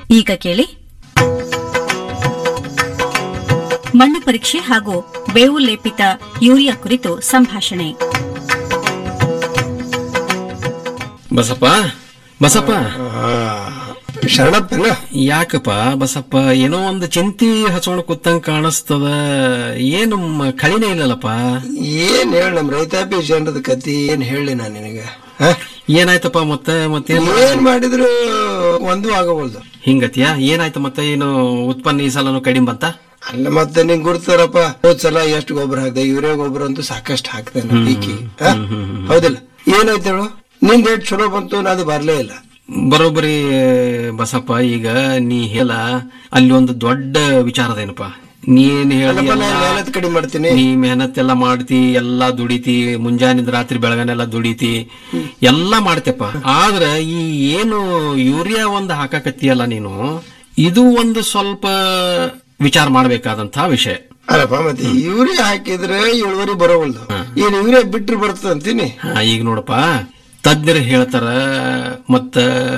ಈಗ ಕೇಳಿ ಮಣ್ಣು ಪರೀಕ್ಷೆ ಹಾಗೂ ಬೇವು ಲೇಪಿತ ಯೂರಿಯಾ ಕುರಿತು ಸಂಭಾಷಣೆ ಬಸಪ್ಪ ಬಸಪ್ಪ ಶರಣಪ್ಪನ ಯಾಕಪ್ಪ ಬಸಪ್ಪ ಏನೋ ಒಂದು ಚಿಂತಿ ಹಚ್ಕೊಂಡು ಕೂತಂಗ್ ಕಾಣಿಸ್ತದ ಏನು ಮ- ಕಳಿನೇ ಇಲ್ಲಲ್ಲಪ್ಪ ಏನ್ ಹೇಳ ನಮ್ ರೈತಾಪಿ ಜನರದ ಕತಿ ಏನ್ ಹೇಳಿ ನಾನು ನಿನಗ ಹ? ಏನಾಯ್ತಪ್ಪ ಮತ್ತೆ ಮತ್ತೇನ್ ಏನ್ ಮಾಡಿದ್ರು ಒಂದು ಆಗವಲ್ದು ಹಿಂಗತಿಯ ಏನಾಯ್ತು ಮತ್ತೆ ಏನು ಉತ್ಪನ್ನ ಈ ಸಲನು ಕಡಿಮೆ ಬಂತ ಅಲ್ಲ ಮತ್ತೆ ನಿಂಗ್ ಗುರ್ತಾರಪ್ಪ ಹೋದ್ ಸಲ ಎಷ್ಟು ಗೊಬ್ಬರ ಹಾಕ್ದೆ ಯೂರಿಯಾ ಗೊಬ್ಬರ ಅಂತೂ ಸಾಕಷ್ಟು ಹಾಕ್ದೆ ನಮ್ ಪೀಕಿ ಹ? ಹೌದಿಲ್ಲ ಏನಾಯ್ತು ಹೇಳು ನಿಂದ ರೇಟ್ ಚಲೋ ಬಂತು ಅದು ಬರ್ಲೇ ಇಲ್ಲ ಬರೋಬ್ಬರಿ ಬಸಪ್ಪ ಈಗ ನೀ ಹೇಳ ಅಲ್ಲಿ ಒಂದು ದೊಡ್ಡ ವಿಚಾರದೇನಪ್ಪ ನೀನ್ ಹೇಳಿ ಅಲ್ಲಪ್ಪ ಎಲ್ಲ- ನಾನು ಮೇಹನತ್ ಕಡಿಮೆ ಮಾಡ್ತೀನಿ ನೀ ಮೆಹನತ್ ಎಲ್ಲ ಮಾಡ್ತಿ ಎಲ್ಲಾ ದುಡಿತಿ ಮುಂಜಾನಿಂದ ರಾತ್ರಿ ಬೆಳಗನೆಲ್ಲ ದುಡಿತಿ ಎಲ್ಲಾ ಮಾಡ್ತೇಪ್ಪ ಆದ್ರ ಈ ಏನು ಯೂರಿಯಾ ಒಂದು ಹಾಕಾಕತ್ತೀಯಲ್ಲ ನೀನು ಇದು ಒಂದು ಸ್ವಲ್ಪ ವಿಚಾರ ಮಾಡ್ಬೇಕಾದಂತಹ ವಿಷಯ ಅಲ್ಲಪ್ಪ ಮತ್ತೆ ಯೂರಿಯಾ ಹಾಕಿದ್ರೆ ಇಳುವರಿ ಬರೋವಲ್ದು ಏನ್ ಯೂರಿಯಾ ಬಿಟ್ರೆ ಬರ್ತದ ಅಂತೀನಿ ಹಾ, ಈಗ ನೋಡಪ್ಪ ತಜ್ಞರು ಹೇಳ್ತಾರ ಮತ್ತ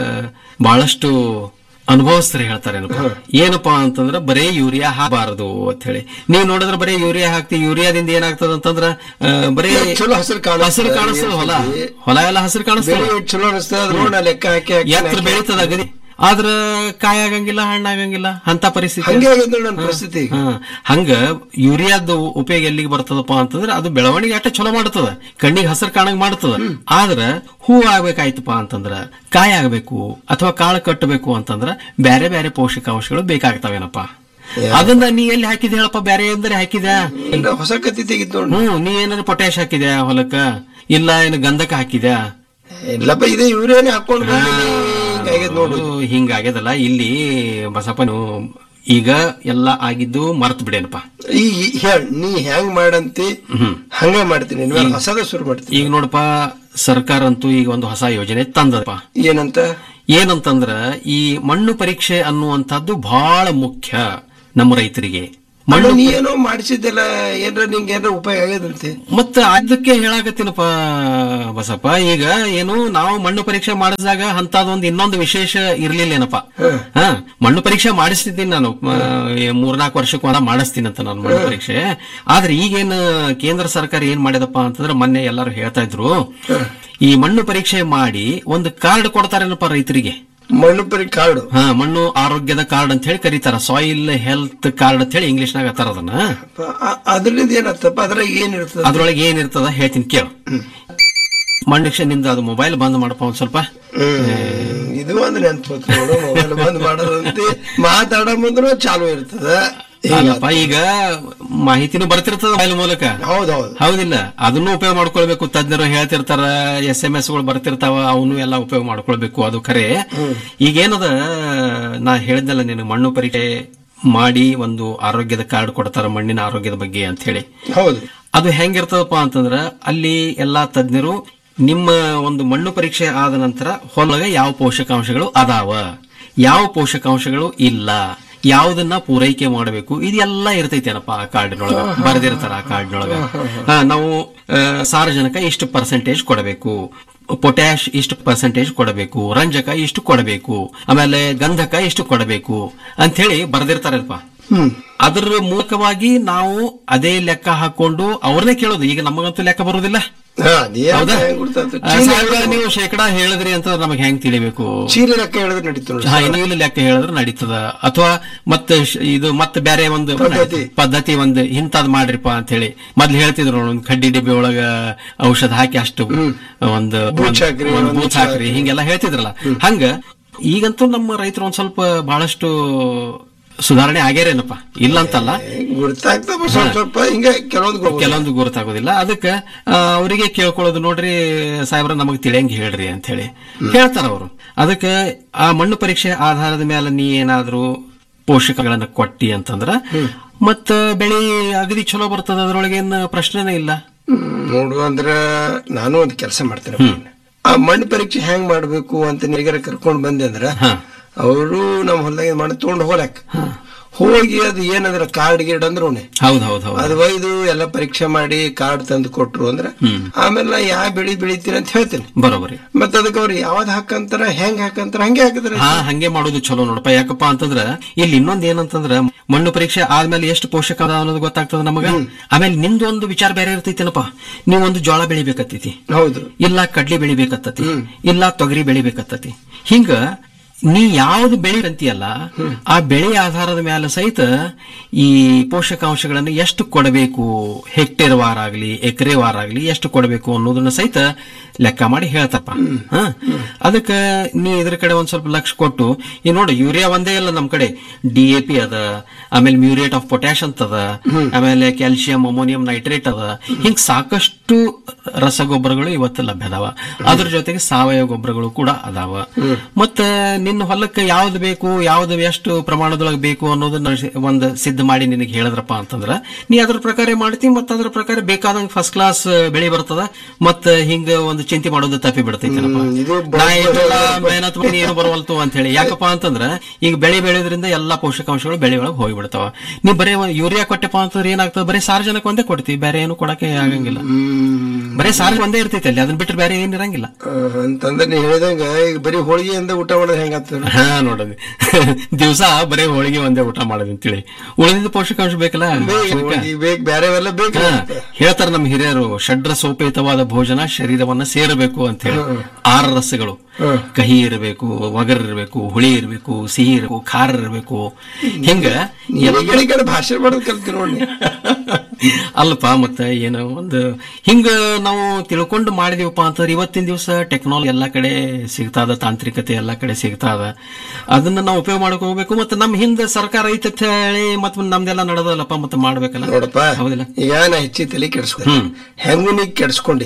ಬಹಳಷ್ಟು ಅನುಭವಸ್ಥರು ಹೇಳ್ತಾರೇನಪ್ಪ ಏನಪ್ಪಾ ಅಂತಂದ್ರ ಬರೇ ಯೂರಿಯಾ ಹಾಕಬಾರದು ಅಂತ ಹೇಳಿ ನೀವ್ ನೋಡಿದ್ರೆ ಬರೇ ಯೂರಿಯಾ ಹಾಕ್ತಿ ಯೂರಿಯಾದಿಂದ ಏನಾಗ್ತದ ಅಂತಂದ್ರ ಆ, ಬರೇ ಚಲೋ ಹಸಿರು ಕಾಣಿಸ್ತದ. ಹಸಿರು ಕಾಣಿಸ್ತದ ಹೊಲ ಹೊಲ ಎಲ್ಲ ಹಸಿರು ಕಾಣಿಸ್ತದ ಬೆಳೆ ಎಷ್ಟ್ ಚಲೋ ಅನಿಸ್ತದ ಅದ್ ನೋಡ್ ನಾ ಲೆಕ್ಕ ಹಾಕಿ ಹಾಕಿ ಎತ್ತರ ಹಾಕಿ- ಬೆಳೀತದ ಅಗದಿ ಆದ್ರ ಕಾಯ ಆಗಂಗಿಲ್ಲ ಹಣ್ಣಾಗಂಗಿಲ್ಲ ಅಂತ ಪರಿಸ್ಥಿತಿ ಹಂಗೆ ಆಗಿದೆ ನೋಡ್ ನನ್ ಪರಿಸ್ಥಿತಿ ಈಗ. ಹಾ. ಹಂಗ ಯೂರಿಯಾದ ಉಪಯೋಗ ಎಲ್ಲಿಗೆ ಬರ್ತದಪ್ಪ ಅಂತಂದ್ರೆ ಅದು ಬೆಳವಣಿಗೆ ಅಷ್ಟ ಚಲೋ ಮಾಡ್ತದ ಕಣ್ಣಿಗೆ ಹಸಿರು ಕಾಣಂಗ್ ಮಾಡ್ತದ ಆದ್ರ ಹೂ ಆಗ್ಬೇಕಾಯ್ತಪ್ಪ ಅಂತಂದ್ರ ಕಾಯ ಆಗ್ಬೇಕು ಅಥವಾ ಕಾಳು ಕಟ್ಟಬೇಕು ಅಂತಂದ್ರ ಬೇರೆ ಬೇರೆ ಪೋಷಕಾಂಶಗಳು ಬೇಕಾಗ್ತಾವೇನಪ್ಪ ಅದನ್ನ ನೀ ಎಲ್ಲಿ ಹಾಕಿದೆ ಹೇಳಪ್ಪ ಬೇರೆ ಅಂದ್ರೆ ಹಾಕಿದ್ಯಾ ಇಲ್ಲ, ಹೊಸ ಕತ್ತಿ ತೆಗಿತ್ ನೋಡ್ ಹ್ಮ್ ನೀ ಏನಾದ್ರು ಪೊಟ್ಯಾಶ್ ಹಾಕಿದ್ಯಾ ಹೊಲಕ್ಕ ಇಲ್ಲ ಏನು ಗಂಧಕ ಹಾಕಿದ್ಯಾ ಇಲ್ಲಪ್ಪ ಇದೇ ಯೂರಿಯಾನೇ ಹಾಕೊಂಡ್ ಬಂದಿನಿ ಹಿಂಗಾಗ್ಯದ ನೋಡು ಅದು ಹಿಂಗಾಗ್ಯದಲ್ಲ ಇಲ್ಲಿ ಬಸಪ್ಪನು ಈಗ ಎಲ್ಲ ಆಗಿದ್ದು ಮರ್ತ್ ಬಿಡೇನಪ್ಪ ಈ ಈ- ಹೇಳ್ ನೀ ಹೆಂಗ್ ಮಾಡಂತಿ ಹಂಗ ಮಾಡ್ತೀನಿ ಇನ್ಮೇಲೆ ಹೊಸದ ಶುರು ಮಾಡ್ತೀನಿ ಈಗ ನೋಡಪ್ಪ ಸರ್ಕಾರ ಅಂತೂ ಈಗ ಒಂದು ಹೊಸ ಯೋಜನೆ ತಂದದಪ್ಪ ಏನಂತ ಏನಂತಂದ್ರ ಈ ಮಣ್ಣು ಪರೀಕ್ಷೆ ಅನ್ನುವಂಥದ್ದು ಬಹಳ ಮುಖ್ಯ ನಮ್ಮ ರೈತರಿಗೆ ಮಣ್ಣು ನೀ ಏನೋ ಮಾಡಿಸಿದ್ದೆಲ್ಲ ಏನ್ರ ನಿಂಗೆ ಏನ್ರ ಉಪಯೋಗ ಆಗ್ಯದಂತೆ ಮತ್ತ ಅದಕ್ಕೆ ಹೇಳಾಕತ್ತೀನಪ್ಪ ಬಸಪ್ಪ ಈಗ ಏನು ನಾವು ಮಣ್ಣು ಪರೀಕ್ಷೆ ಮಾಡಿಸಿದಾಗ ಅಂತದೊಂದು ಇನ್ನೊಂದು ವಿಶೇಷ ಇರ್ಲಿಲ್ಲೇನಪ್ಪ ಹಾ ಮಣ್ಣು ಪರೀಕ್ಷೆ ಮಾಡಿಸ್ತಿದ್ದೀನಿ ನಾನು ಮ, ಮೂರ್ನಾಲ್ಕು ವರ್ಷಕ್ಕೆ ಒಂದ ಮಾಡಿಸ್ತೀನಿ ಅಂತ ನಾನು ಮಣ್ಣು ಪರೀಕ್ಷೆ ಆದ್ರೆ ಈಗೇನು ಕೇಂದ್ರ ಸರ್ಕಾರ ಏನ್ ಮಾಡಿದಪ್ಪ ಅಂತಂದ್ರೆ ಮೊನ್ನೆ ಎಲ್ಲರೂ ಹೇಳ್ತಾ ಇದ್ರು ಈ ಮಣ್ಣು ಪರೀಕ್ಷೆ ಮಾಡಿ ಒಂದು ಕಾರ್ಡ್ ಕೊಡ್ತಾರೇನಪ್ಪ ರೈತರಿಗೆ ಮಣ್ಣು ಪರಿ ಕಾರ್ಡು ಹಾ ಮಣ್ಣು ಆರೋಗ್ಯದ ಕಾರ್ಡ್ ಅಂತ ಹೇಳಿ ಕರೀತಾರ ಸಾಯಿಲ್ ಹೆಲ್ತ್ ಕಾರ್ಡ್ ಅಂತ ಹೇಳಿ ಇಂಗ್ಲಿಷ್ನಾಗ ಅತ್ತಾರ ಅದನ್ನ ಅದ್ರಿಂದ ಏನತ್ತಪ್ಪ ಅದ್ರಾಗ ಏನ್ ಇರ್ತದ ಅದ್ರೊಳಗೆ ಏನಿರ್ತದ ಹೇಳ್ತೀನಿ ಕೇಳು ನಿಂದ ಅದು ಮೊಬೈಲ್ ಬಂದ್ ಮಾಡಪ್ಪ ಒಂದ್ ಸ್ವಲ್ಪ ಹ್ಮ್. ಇದು ಒಂದು ನೆನ್ಪು ನೋಡು ಮೊಬೈಲ್ ಬಂದ್ ಮಾಡೋದಂತೆ ಮಾತಾಡೋ ಮುಂದ್ರು ಚಾಲು ಇರ್ತದ ಅಲ್ಲಪ್ಪ ಈಗ ಮಾಹಿತಿನೂ ಬರ್ತಿರ್ತದ ಮೊಬೈಲ್ ಮೂಲಕ ಹೌದೌದು ಹೌದಿಲ್ಲ ಅದನ್ನು ಉಪಯೋಗ ಮಾಡ್ಕೊಳ್ಬೇಕು ತಜ್ಞರು ಹೇಳ್ತಿರ್ತಾರ ಎಸ್ ಎಂ ಎಸ್ ಗಳು ಬರ್ತಿರ್ತಾವ ಅವನು ಎಲ್ಲ ಉಪಯೋಗ ಮಾಡ್ಕೊಳ್ಬೇಕು ಅದು ಖರೆ ಈಗೇನದ ನಾ ಹೇಳಿದ್ನಲ್ಲ ನೀನು ಮಣ್ಣು ಪರೀಕ್ಷೆ ಮಾಡಿ ಒಂದು ಆರೋಗ್ಯದ ಕಾರ್ಡ್ ಕೊಡ್ತಾರ ಮಣ್ಣಿನ ಆರೋಗ್ಯದ ಬಗ್ಗೆ ಅಂತ ಹೇಳಿ ಹೌದು ಅದು ಹೆಂಗಿರ್ತದಪ್ಪ ಅಂತಂದ್ರ ಅಲ್ಲಿ ಎಲ್ಲಾ ತಜ್ಞರು ನಿಮ್ಮ ಒಂದು ಮಣ್ಣು ಪರೀಕ್ಷೆ ಆದ ನಂತರ ಹೊಲಗ ಯಾವ ಪೋಷಕಾಂಶಗಳು ಅದಾವ ಯಾವ ಪೋಷಕಾಂಶಗಳು ಇಲ್ಲ ಯಾವುದನ್ನ ಪೂರೈಕೆ ಮಾಡಬೇಕು ಇದೆಲ್ಲ ಇರ್ತೈತೇನಪ್ಪ ಆ ಕಾರ್ಡಿನೊಳಗ ಬರೆದಿರ್ತಾರ ಆ ಕಾರ್ಡಿನೊಳಗ ಹಾ, ನಾವು ಆ, ಸಾರಜನಕ ಇಷ್ಟು ಪರ್ಸೆಂಟೇಜ್ ಕೊಡಬೇಕು ಪೊಟ್ಯಾಶ್ ಇಷ್ಟು ಪರ್ಸೆಂಟೇಜ್ ಕೊಡಬೇಕು ರಂಜಕ ಇಷ್ಟು ಕೊಡಬೇಕು ಆಮೇಲೆ ಗಂಧಕ ಇಷ್ಟು ಕೊಡಬೇಕು ಅಂತ ಹೇಳಿ ಬರೆದಿರ್ತಾರಲ್ಪ ಹ್ಮ್ ಅದರ ಮೂಲಕವಾಗಿ ನಾವು ಅದೇ ಲೆಕ್ಕ ಹಾಕೊಂಡು ಅವ್ರನ್ನೇ ಕೇಳೋದು ಈಗ ನಮಗಂತೂ ಲೆಕ್ಕ ಬರುದಿಲ್ಲ ಹಾ ಅದೇನ್ ಹೌದಾ ಹೆಂಗ್ ಗುರ್ತಾತು? ಆ, ಚೀಲ ಸಾಹೇಬ್ರ, ನೀವು ಶೇಕಡಾ ಹೇಳಿದ್ರಿ ಅಂತ ನಮಗೆ ಹೆಂಗ್ ತಿಳಿಬೇಕು ಚೀಲ ಲೆಕ್ಕ ಹೇಳಿದ್ರೆ ನಡೀತು ನೋಡಿ ಹಾ ಇನ್ನು ಇಲ್ಲಿ ಲೆಕ್ಕ ಹೇಳಿದ್ರೆ ನಡೀತದ ಅಥವಾ ಮತ್ತೆ ಶ- ಇದು ಮತ್ತೆ ಬೇರೆ ಒಂದು ಪದ್ಧತಿ. ಪದ್ಧತಿ ಒಂದು ಇಂಥದ್ ಮಾಡ್ರಿಪ್ಪ ಅಂತ ಹೇಳಿ ಮೊದ್ಲು ಹೇಳ್ತಿದ್ರು ನೋಡು, ಒಂದು ಕಡ್ಡಿ ಡಬ್ಬಿ ಒಳಗ ಔಷಧ ಹಾಕಿ ಅಷ್ಟು ಒಂದು ಬೂಚ್ ಹಾಕ್ರಿ, ಒಂದು ಒಂದು ಬೂಚ್ ಹಾಕ್ರಿ ಹಿಂಗೆಲ್ಲ ಹೇಳ್ತಿದ್ರಲ್ಲ ಹಂಗ ಈಗಂತೂ ನಮ್ಮ ರೈತರು ಒಂದ್ ಸ್ವಲ್ಪ ಬಹಳಷ್ಟು ಸುಧಾರಣೆ ಆಗ್ಯಾರೇನಪ್ಪ ಇಲ್ಲ ಅಂತಲ್ಲ ಗುರ್ತಾಗ್ತಪ್ಪ ಸ್ವಲ್ಪ ಸ್ವಲ್ಪ ಹಿಂಗ ಕೆಲವೊಂದು ಗೊಬ್ಬರ. ಕೆಲವೊಂದು ಗುರುತಾಗೋದಿಲ್ಲ ಅದಕ್ಕೆ ಅವರಿಗೆ ಕೇಳ್ಕೊಳ್ಳೋದು ನೋಡ್ರಿ ಸಾಹೇಬ್ರ ನಮಗ್ ತಿಳಿಯಂಗ್ ಹೇಳ್ರಿ ಅಂತ ಹೇಳಿ ಹೇಳ್ತಾರ ಅವರು ಅದಕ್ಕೆ ಆ ಮಣ್ಣು ಪರೀಕ್ಷೆ ಆಧಾರದ ಮೇಲೆ ನೀ ಏನಾದ್ರೂ ಪೋಷಕಗಳನ್ನ ಕೊಟ್ಟಿ ಅಂತಂದ್ರ ಮತ್ತ ಬೆಳೆ ಅಗದಿ ಚಲೋ ಬರ್ತದ ಅದ್ರೊಳಗೇನ್ ಪ್ರಶ್ನೆನೇ ಇಲ್ಲ ಹ್ಮ್, ನೋಡು ಅಂದ್ರ ನಾನು ಒಂದು ಕೆಲಸ ಮಾಡ್ತೇನೆ ಆ ಮಣ್ಣು ಪರೀಕ್ಷೆ ಹೆಂಗ್ ಮಾಡ್ಬೇಕು ಅಂತ ನೀಗಾರ ಕರ್ಕೊಂಡ್ ಬಂದೆ ಅಂದ್ರ ಹಾ. ಅವರು ನಮ್ಮ ಹೊಲದಾಗ ಮಾಡಿ ತಗೊಂಡ್ ಹೋಗ್ಲಾಕ ಹೋಗಿ ಅದು ಏನಂದ್ರ ಕಾರ್ಡ್ ಗೀಡ್ ಅಂದ್ರು ಹೌದ್ ಹೌದ್ ಹೌದು ಅದು ಒಯ್ದು ಎಲ್ಲ ಪರೀಕ್ಷೆ ಮಾಡಿ ಕಾರ್ಡ್ ತಂದು ಕೊಟ್ರು ಅಂದ್ರ ಆಮೇಲೆ ನಾ ಯಾವ ಬೆಳಿ ಬೆಳಿತೀನಿ ಅಂತ ಹೇಳ್ತೀನಿ ಬರೋಬರಿ ಮತ್ತ ಅದಕ್ಕೆ ಅವ್ರು ಯಾವ್ದು ಹಾಕಂತಾರ ಹೆಂಗ್ ಹಾಕಂತಾರ ಹಂಗೆ ಹಾಕಿದ್ರೆ ಹಾ ಹಂಗೆ ಮಾಡೋದು ಚಲೋ ನೋಡಪ್ಪ ಯಾಕಪ್ಪ ಅಂತಂದ್ರ ಇಲ್ಲಿ ಇನ್ನೊಂದ್ ಏನಂತಂದ್ರ ಮಣ್ಣು ಪರೀಕ್ಷೆ ಆದ್ಮೇಲೆ ಎಷ್ಟು ಪೋಷಕ ಅದ ಅನ್ನೋದು ಗೊತ್ತಾಗ್ತದ ನಮಗ ಆಮೇಲೆ ನಿಮ್ದು ಒಂದು ವಿಚಾರ ಬೇರೆ ಇರ್ತೈತೇನಪ್ಪ ನೀವು ಒಂದು ಜೋಳ ಬೆಳಿಬೇಕತ್ತೈತಿ ಹೌದು ಇಲ್ಲ ಕಡ್ಲಿ ಬೆಳಿಬೇಕತ್ತತಿ ಇಲ್ಲ ತೊಗರಿ ಬೆಳಿಬೇಕತ್ತತಿ ಹಿಂಗ ನೀ ಯಾವ್ದು ಬೆಳಿ ಅಂತೀಯಲ್ಲ ಆ ಬೆಳೆ ಆಧಾರದ ಮೇಲೆ ಸಹಿತ ಈ ಪೋಷಕಾಂಶಗಳನ್ನು ಎಷ್ಟು ಕೊಡಬೇಕು ಹೆಕ್ಟೇರ್ ವಾರ ಆಗ್ಲಿ ಎಕರೆ ವಾರ ಆಗ್ಲಿ ಎಷ್ಟು ಕೊಡಬೇಕು ಅನ್ನೋದನ್ನ ಸಹಿತ ಲೆಕ್ಕ ಮಾಡಿ ಹೇಳ್ತಪ್ಪ ಹ ಅದಕ್ಕ ನೀ ಇದ್ರ ಕಡೆ ಒಂದ್ ಸ್ವಲ್ಪ ಲಕ್ಷ ಕೊಟ್ಟು ಈ ನೋಡಿ ಯೂರಿಯಾ ಒಂದೇ ಇಲ್ಲ ನಮ್ ಕಡೆ ಡಿ ಎ ಪಿ ಅದ ಆಮೇಲೆ ಮ್ಯೂರೇಟ್ ಆಫ್ ಪೊಟ್ಯಾಶ್ ಅಂತ ಅದ ಆಮೇಲೆ ಕ್ಯಾಲ್ಸಿಯಂ ಅಮೋನಿಯಂ ನೈಟ್ರೇಟ್ ಅದ ಹಿಂಗ್ ಸಾಕಷ್ಟು ರಸಗೊಬ್ಬರಗಳು ಇವತ್ತು ಲಭ್ಯ ಅದಾವ ಅದ್ರ ಜೊತೆಗೆ ಸಾವಯವ ಗೊಬ್ಬರಗಳು ಕೂಡ ಅದಾವ ಮತ್ತ ನಿನ್ನ ಹೊಲಕ್ಕೆ ಯಾವ್ದು ಬೇಕು ಯಾವ್ದು ಎಷ್ಟು ಪ್ರಮಾಣದೊಳಗೆ ಬೇಕು ಅನ್ನೋದನ್ನ ಸಿ- ಒಂದ್ ಸಿದ್ಧ ಮಾಡಿ ನಿನಗೆ ಹೇಳಿದ್ರಪ್ಪ ಅಂತಂದ್ರ ನೀ ಅದ್ರ ಪ್ರಕಾರ ಮಾಡ್ತಿ ಮತ್ತ ಅದ್ರ ಪ್ರಕಾರ ಬೇಕಾದಂಗ ಫಸ್ಟ್ ಕ್ಲಾಸ್ ಬೆಳೆ ಬರ್ತದ ಮತ್ತ ಹಿಂಗ ಒಂದು ಚಿಂತೆ ಮಾಡೋದು ತಪ್ಪಿ ಬಿಡ್ತೈತೇನಪ್ಪ ಇದು ನಾ ಇಷ್ಟೆಲ್ಲ ಮೆಹನತ್ ಮಾಡಿ ಏನು ಬರವಲ್ತು ಅಂತ ಹೇಳಿ ಯಾಕಪ್ಪ ಅಂತಂದ್ರ ಈಗ ಬೆಳೆ ಬೆಳೆಯೋದ್ರಿಂದ ಎಲ್ಲಾ ಪೋಷಕಾಂಶಗಳು ಬೆಳೆ ಒಳಗೆ ಹೋಗ್ಬಿಡ್ತಾವ ನೀ ಬರೇ ಒಂದ್ ಯೂರಿಯಾ ಕೊಟ್ಟೆಪ್ಪ ಅಂತಂದ್ರೆ ಏನಾಗ್ತದೆ ಬರೀ ಸಾರ್ವಜನಿಕ ಒಂದೇ ಕೊಡ್ತಿ ಬೇರೆ ಏನು ಕೊಡಕ್ಕೆ ಆಗಂಗಿಲ್ಲ ಹ್ಮ್ ಬರೀ ಸಾರ್ವಜನಿಕ ಒಂದೇ ಇರ್ತೈತೆ ಅಲ್ಲಿ ಅದನ್ನ ಬಿಟ್ಟರೆ ಬೇರೆ ಏನ್ ಇರಂಗಿಲ್ಲ ಆ, ಅಂತಂದ್ರೆ ನೀ ಹೇಳಿದಂಗ ಈಗ ಬರೀ ಹೋಳಿಗೆಯಿಂದ ಊಟ ಮಾಡೋದು ಹೆಂಗಾಗ್ತದ ಹಾ ನೋಡೋದು ದಿವಸ ಬರೀ ಹೋಳಿಗೆ ಒಂದೇ ಊಟ ಮಾಡೋದು ಅಂತೇಳಿ ಉಳಿದಿದ್ದ ಪೋಷಕಾಂಶ ಬೇಕಲ್ಲ ಹೋಳಿಗೆ ಬೇಕು ಬೇರೆವೆಲ್ಲ ಬೇಕು ಹಾ, ಹೇಳ್ತಾರ ನಮ್ಮ ಹಿರಿಯರು ಷಡ್ರ ಸೋಪೇತವಾದ ಭೋಜನ ಶರೀರವನ್ನ ಸೇರಬೇಕು ಅಂತ ಹೇಳಿ ಆರು ರಸಗಳು ಕಹಿ ಇರಬೇಕು ಒಗರ್ ಇರಬೇಕು ಹುಳಿ ಇರಬೇಕು ಸಿಹಿ ಇರಬೇಕು ಖಾರ ಇರಬೇಕು ಹಿಂಗ ಈ ಕಡೆ ಈ ಕಡೆ ಭಾಷೆ ಮಾಡೋದು ಕಲ್ತಿ ನೋಡಿ ಅಲ್ಪ ಮತ್ತೆ ಏನೋ ಒಂದು ಹಿಂಗ ನಾವು ತಿಳ್ಕೊಂಡು ಮಾಡಿದೀವಪ್ಪ ಅಂತಂದ್ರೆ ಇವತ್ತಿನ ದಿವಸ ಟೆಕ್ನಾಲಜಿ ಎಲ್ಲಾ ಕಡೆ ಸಿಗ್ತಾದ ತಾಂತ್ರಿಕತೆ ಎಲ್ಲಾ ಕಡೆ ಸಿಗ್ತಾದ ಅದನ್ನ ನಾವು ಉಪಯೋಗ ಮಾಡಕ್ ಹೋಗ್ಬೇಕು ಮತ್ತೆ ನಮ್ ಹಿಂದೆ ಸರ್ಕಾರ ಐತೆ ಅಂತ ಹೇಳಿ ಮತ್ತೆ ನಮ್ದೆಲ್ಲ ನಡೆದಲ್ಲಪ್ಪ ಮತ್ತೆ ಮಾಡ್ಬೇಕಲ್ಲ ನೋಡಪ್ಪ ಹೌದಿಲ್ಲ ಈಗ ನಾ ಹೆಚ್ಚಿ ತಲೆ ಕೆಡ್ಸ್ಕೊ ಹೆಂಗು ನೀ ಕೆಡ್ಸ್ಕೊಂಡಿ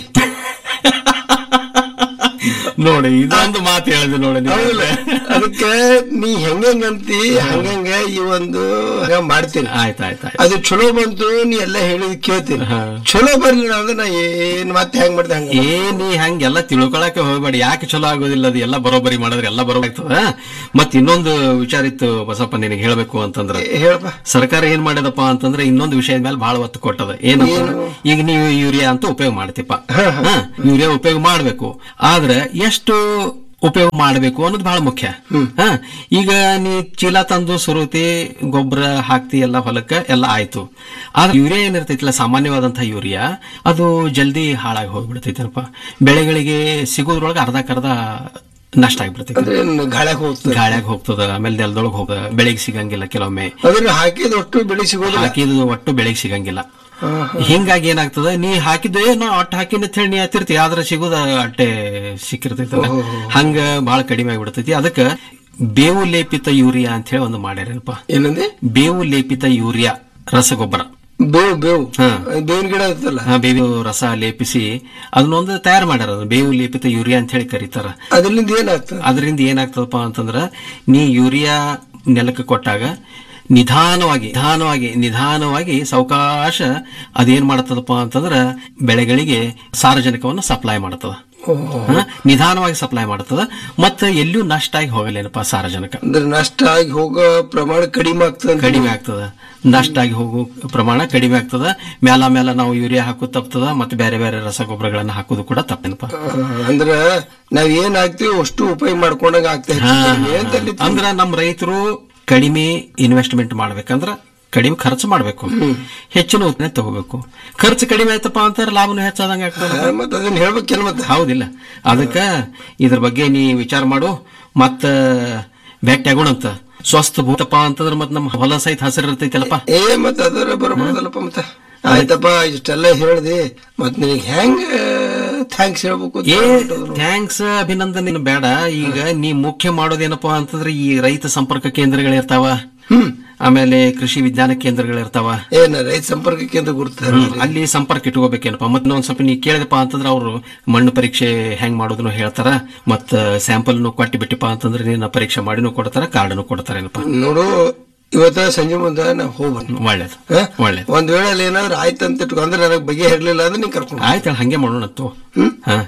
ನೋಡಿ ಇದೊಂದು ಮಾತು ಹೇಳಿದೆ ನೋಡಿ ನೀವು. ಹೌದಲ್ಲ ಅದಕ್ಕೆ ನೀ ಹೆಂಗಂಗಂತಿ ಹಂಗಂಗ ಈ ಒಂದು ಹಂಗ ಮಾಡ್ತೀನಿ ಆಯ್ತ್ ಆಯ್ತ್ ಆಯ್ತ್ ಅದು ಚಲೋ ಬಂತು ನೀ ಎಲ್ಲ ಹೇಳಿದ್ ಕೇಳ್ತೀನಿ ಚಲೋ ಬರ್ಲಿಲ್ಲ ಅಂದ್ರೆ ನಾ ಏನ್ ಮತ್ತೆ ಹೆಂಗ್ ಮಾಡ್ದೆ ಹಂಗ ಏ ನೀ ಹಂಗೆಲ್ಲ ತಿಳ್ಕೊಳಕ್ಕೆ ಹೋಗ್ಬೇಡಿ ಯಾಕೆ ಚಲೋ ಆಗೋದಿಲ್ಲ ಅದು ಎಲ್ಲ ಬರೋಬ್ಬರಿ ಮಾಡಿದ್ರೆ ಎಲ್ಲ ಬರೋ ಆಗ್ತದ ಮತ್ ಇನ್ನೊಂದು ವಿಚಾರ ಇತ್ತು ಬಸಪ್ಪ ನಿನಗೆ ಹೇಳ್ಬೇಕು ಅಂತಂದ್ರೆ ಹೇಳಪ್ಪ ಸರ್ಕಾರ ಏನ್ ಮಾಡ್ಯದಪ್ಪ ಅಂತಂದ್ರೆ ಇನ್ನೊಂದು ವಿಷಯದ ಮೇಲೆ ಬಹಳ ಒತ್ತು ಕೊಟ್ಟದ ಏನಪ್ಪ ಈಗ ನೀವು ಯೂರಿಯಾ ಅಂತ ಉಪಯೋಗ ಮಾಡ್ತಿಪ್ಪ ಹಾ, ಯೂರಿಯಾ ಉಪಯೋಗ ಮಾಡ್ಬೇಕು ಆದ್ರೆ ಎಷ್ಟು ಉಪಯೋಗ ಮಾಡಬೇಕು ಅನ್ನೋದು ಬಹಳ ಮುಖ್ಯ ಹಾ ಈಗ ನೀ ಚೀಲ ತಂದು ಸುರುತಿ ಗೊಬ್ಬರ ಹಾಕ್ತಿ ಎಲ್ಲ ಹೊಲಕ್ಕ ಎಲ್ಲ ಆಯ್ತು ಆದ್ರೆ ಯೂರಿಯಾ ಏನಿರ್ತೈತಿಲ್ಲ ಸಾಮಾನ್ಯವಾದಂತಹ ಯೂರಿಯಾ ಅದು ಜಲ್ದಿ ಹಾಳಾಗಿ ಹೋಗ್ಬಿಡ್ತೈತೇನಪ್ಪ ಬೆಳೆಗಳಿಗೆ ಸಿಗೋದ್ರೊಳಗೆ ಅರ್ಧಕ್ಕರ್ಧ ನಷ್ಟ ಆಗಿಬಿಡ್ತೈತಿ ಅಂದ್ರೆ ಗಾಳ್ಯಾಗ ಹೋಗ್ತದೆ ಗಾಳ್ಯಾಗ ಹೋಗ್ತದ ಆಮೇಲೆ ನೆಲದೊಳಗೆ ಹೋಗ ಬೆಳೆಗೆ ಸಿಗಂಗಿಲ್ಲ ಕೆಲವೊಮ್ಮೆ ಅದ್ರ ಹಾಕಿದಷ್ಟು ಬೆಳೆ ಸಿಗೋದಿಲ್ಲ ಹಾಕಿದ್ದು ಒಟ್ಟು ಬೆಳೆಗೆ ಸಿಗಂಗಿಲ್ಲ ಹಿಂಗಾಗಿ ಏನಾಗ್ತದ ನೀ ಹಾಕಿದ್ದು ಏನೋ ಅಟ್ಟು ಹಾಕಿನ ಅಂತ ಹೇಳಿ ನೀ ಹತ್ತಿರ್ತಿ ಆದ್ರೆ ಸಿಗೋದ ಅಟ್ಟೆ ಸಿಕ್ಕಿರ್ತೈತಲ್ಲ ಹಂಗ ಬಹಳ ಕಡಿಮೆ ಆಗಿಬಿಡ್ತೈತಿ ಅದಕ್ಕ ಬೇವು ಲೇಪಿತ ಯೂರಿಯಾ ಅಂತ ಹೇಳಿ ಒಂದು ಮಾಡ್ಯಾರಪ್ಪ ಏನಂದೆ ಬೇವು ಲೇಪಿತ ಯೂರಿಯಾ ರಸಗೊಬ್ಬರ ಬೇವು ಬೇವು ಹಾ. ಬೇವಿನ ಗಿಡ ಇರ್ತಲ್ಲ ಆ ಬೇವು ರಸ ಲೇಪಿಸಿ ಅದನ್ನೊಂದು ತಯಾರು ಮಾಡ್ಯಾರ ಅದನ್ನ ಬೇವು ಲೇಪಿತ ಯೂರಿಯಾ ಅಂತ ಹೇಳಿ ಕರೀತಾರ ಅದರಿಂದ ಏನಾಗ್ತದೆ ಅದರಿಂದ ಏನಾಗ್ತದಪ್ಪ ಅಂತಂದ್ರ ನೀ ಯೂರಿಯಾ ನೆಲಕ್ಕೆ ಕೊಟ್ಟಾಗ ನಿಧಾನವಾಗಿ ನಿಧಾನವಾಗಿ ನಿಧಾನವಾಗಿ ಸಾವಕಾಶ ಅದೇನ್ ಮಾಡ್ತದಪ್ಪ ಅಂತಂದ್ರ ಬೆಳೆಗಳಿಗೆ ಸಾರಜನಕವನ್ನು ಸಪ್ಲೈ ಮಾಡ್ತದ ಹ? ನಿಧಾನವಾಗಿ ಸಪ್ಲೈ ಮಾಡ್ತದ ಮತ್ತೆ ಎಲ್ಲಿಯೂ ನಷ್ಟ ಆಗಿ ಹೋಗಲೇನಪ್ಪ ಸಾರಜನಕ ಅಂದ್ರೆ ನಷ್ಟ ಆಗಿ ಹೋಗೋ ಪ್ರಮಾಣ ಕಡಿಮೆ ಆಗ್ತದೆ ಅಂತ. ಕಡಿಮೆ ಆಗ್ತದ ನಷ್ಟ ಆಗಿ ಹೋಗೋ ಪ್ರಮಾಣ ಕಡಿಮೆ ಆಗ್ತದ ಮೇಲ ಮೇಲ ನಾವು ಯೂರಿಯಾ ಹಾಕೋದು ತಪ್ತದ ಮತ್ತೆ ಬೇರೆ ಬೇರೆ ರಸಗೊಬ್ಬರಗಳನ್ನ ಹಾಕೋದು ಕೂಡ ತಪ್ಪೇನಪ್ಪ ಆ, ಅಂದ್ರ ನಾವ್ ಏನ್ ಹಾಕ್ತಿವಿ ಅಷ್ಟು ಉಪಯೋಗ ಮಾಡ್ಕೊಂಡಂಗ ಆಗ್ತಾ ಹಾ, ಅಂತ ಅಲ್ಲಿ ಅಂದ್ರ ನಮ್ ರೈತರು ಕಡಿಮೆ ಇನ್ವೆಸ್ಟ್ಮೆಂಟ್ ಮಾಡ್ಬೇಕಂದ್ರ ಕಡಿಮೆ ಖರ್ಚು ಮಾಡ್ಬೇಕು ಹೆಚ್ಚಿನ ಉತ್ಪನ್ನ ತಗೋಬೇಕು ಖರ್ಚು ಕಡಿಮೆ ಆಯ್ತಪ್ಪ ಅಂತಾರೆ ಲಾಭನೂ ಹೆಚ್ಚಾದಂಗ ಆಗ್ತದ ಮತ್ತೆ ಅದನ್ನ ಹೇಳ್ಬೇಕೇನ್ ಮತ್ತೆ ಹೌದಿಲ್ಲ ಅದಕ್ಕ ಇದ್ರ ಬಗ್ಗೆ ನೀ ವಿಚಾರ ಮಾಡು ಮತ್ತ ಭೇಟಿ ಆಗೋಣಂತ ಸ್ವಸ್ಥ ಭೂತಪ್ಪ ಅಂತಂದ್ರ ಮತ್ ನಮ್ಮ ಹೊಲ ಸಹಿತ ಹಸಿರು ಇರ್ತೈತಲ್ಲಪ್ಪ ಏ ಮತ್ತ ಅದರ ಬರಬಹುದಲ್ಲಪ್ಪ ಮತ್ತ ಆಯ್ತಪ್ಪ ಇಷ್ಟೆಲ್ಲ ಹೇಳ್ದಿ ಮತ್ ನಿನಗೆ ಹೆಂಗ ಥ್ಯಾಂಕ್ಸ್ ಹೇಳ್ಬೇಕು ಅಂತ ಏ ಹೇಳ್ಬಿಟ್ಟದ್ರು. ಥ್ಯಾಂಕ್ಸ್ ಅಭಿನಂದನೆ ಬೇಡ ಈಗ ನೀ ಮುಖ್ಯ ಮಾಡೋದೇನಪ್ಪಾ ಅಂತಂದ್ರೆ ಈ ರೈತ ಸಂಪರ್ಕ ಕೇಂದ್ರಗಳಿರ್ತಾವ ಆಮೇಲೆ ಕೃಷಿ ವಿಜ್ಞಾನ ಕೇಂದ್ರಗಳಿರ್ತಾವ ಏನ ರೈತ ಸಂಪರ್ಕ ಕೇಂದ್ರ ಗುರ್ತಾರ ಹ್ಮ್, ಅಲ್ಲಿ ಸಂಪರ್ಕ ಇಟ್ಕೋಬೇಕೇನಪ್ಪ ಮತ್ತೆ ಒಂದ್ ಸ್ವಲ್ಪ ನೀ ಕೇಳಿದಪ್ಪ ಅಂತಂದ್ರೆ ಅವರು ಮಣ್ಣು ಪರೀಕ್ಷೆ ಹೆಂಗ್ ಮಾಡೋದನ್ನು ಹೇಳ್ತಾರ ಮತ್ತ ಸ್ಯಾಂಪಲ್ನು ಕೊಟ್ಟು ಬಿಟ್ಟಿಪ್ಪ ಅಂತಂದ್ರೆ ನೀನು ಪರೀಕ್ಷೆ ಮಾಡಿನೂ ಕೊಡ್ತಾರ ಕಾರ್ಡ್ನು ಕೊಡ್ತಾರೇನಪ್ಪ ನೋಡು ಇವತ್ತ ಸಂಜೆ ಮುಂದೆ ನಾವು ಹೋಗ್ಬನ್ನಿ ಒಳ್ಳೇದು ಹ? ಒಳ್ಳೇದು ಒಂದ್ ವೇಳೆ ಅಲ್ಲಿ ಏನಾದ್ರು ಆಯ್ತಂತ ಇಟ್ಕೊ ಅಂದ್ರೆ ನನಗೆ ಬಗೆ ಇರ್ಲಿಲ್ಲ ಅಂದ್ರೆ ನೀನ್ ಕರ್ಕೊಂಡು ಆಯ್ತು ಹಂಗೆ ಮಾಡೋಣ ತೋ ಹಾ